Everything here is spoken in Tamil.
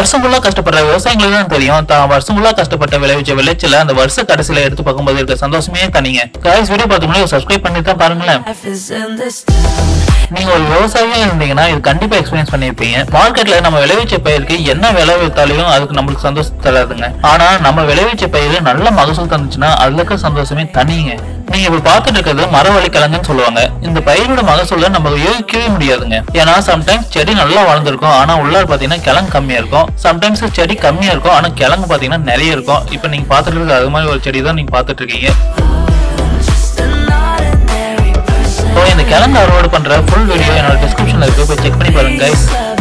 வருஷம் ஃபுல்லா கஷ்டப்படுற விவசாயிங்களுக்கு தான் தெரியும் தான் வருஷம் ஃபுல்லா கஷ்டப்பட்ட விளைவிச்ச விளைச்சல அந்த வருஷ கடைசியில எடுத்து பார்க்கும்போது இருக்க சந்தோஷமே தனிங்க guys வீடியோ பார்க்க முடியும் சப்ஸ்கிரைப் பண்ணி தான் பாருங்களேன் Life is in this town. நீங்க ஒரு விவசாயியா இருந்தீங்கன்னா இது கண்டிப்பா எக்ஸ்பீரியன்ஸ் பண்ணிருப்பீங்க மார்க்கெட்ல நம்ம விளைவிச்ச பயிருக்கு என்ன விலை வித்தாலையும் அதுக்கு நம்மளுக்கு சந்தோஷம் தராதுங்க ஆனா நம்ம விளைவிச்ச பயிர் நல்ல மகசூல் தந்துச்சுன்னா அதுல இருக்க சந்தோஷமே தனிங்க நீங்க இப்ப பாத்துட்டு இருக்கிறது மரவள்ளி கிழங்குன்னு சொல்லுவாங்க இந்த பயிரோட மகசூல நம்ம யோசிக்கவே முடியாதுங்க ஏன்னா சம்டைம்ஸ் செடி நல்லா வளர்ந்துருக்கும் ஆனா உள்ளார பாத்தீங்கன்னா கிழங்கு கம்மியா இருக்கும் சம்டைம்ஸ் செடி கம்மியா இருக்கும் ஆனா கிழங்கு பாத்தீங்கன்னா நிறைய இருக்கும் இப்ப நீங்க பாத்துட்டு இருக்கிறது அது மாதிரி ஒரு செடி தான் நீங்க பாத்துட்டு இருக்கீங்க Just an ordinary person. இப்போ இந்த கிழங்கு அறுவடை பண்ற ஃபுல் வீடியோ என்னோட டிஸ்கிரிப்ஷன்ல இருக்கு போய் செக் பண்ணி பாருங்க guys